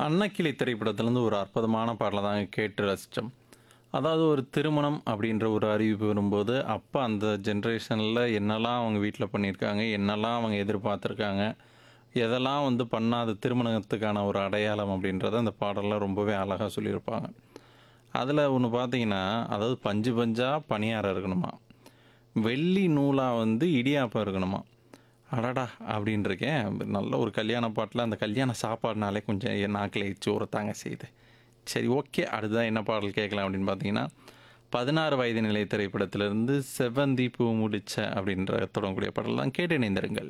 அன்னக்கிளி திரைப்படத்துலேருந்து ஒரு அற்புதமான பாடலை தாங்க கேட்டு ரசித்தோம் அதாவது ஒரு திருமணம் அப்படின்ற ஒரு அறிவிப்பு வரும்போது அப்போ அந்த ஜென்ரேஷனில் என்னெல்லாம் அவங்க வீட்டில் பண்ணியிருக்காங்க என்னெல்லாம் அவங்க எதிர்பார்த்துருக்காங்க எதெல்லாம் வந்து பண்ணாத திருமணத்துக்கான ஒரு அடையாளம் அப்படின்றத அந்த பாடலில் ரொம்பவே அழகாக சொல்லியிருப்பாங்க அதில் ஒன்று பார்த்தீங்கன்னா அதாவது பஞ்சு பஞ்சாக பணியாரம் இருக்கணுமா வெள்ளி நூலாக வந்து இடியாப்பம் இருக்கணுமா அடடா அப்படின்னு இருக்கேன் நல்ல ஒரு கல்யாண பாட்டில் அந்த கல்யாண சாப்பாடுனாலே கொஞ்சம் என் நாக்கில் எச்சு உரத்தாங்க செய்யுது சரி ஓகே அடுத்ததான் என்ன பாடல் கேட்கலாம் அப்படின்னு பார்த்தீங்கன்னா பதினாறு வயது நிலை திரைப்படத்திலிருந்து செவ்வந்தி பூ முடிச்ச அப்படின்ற தொடங்கக்கூடிய பாடல் தான் கேட்டு இணைந்திருங்கள்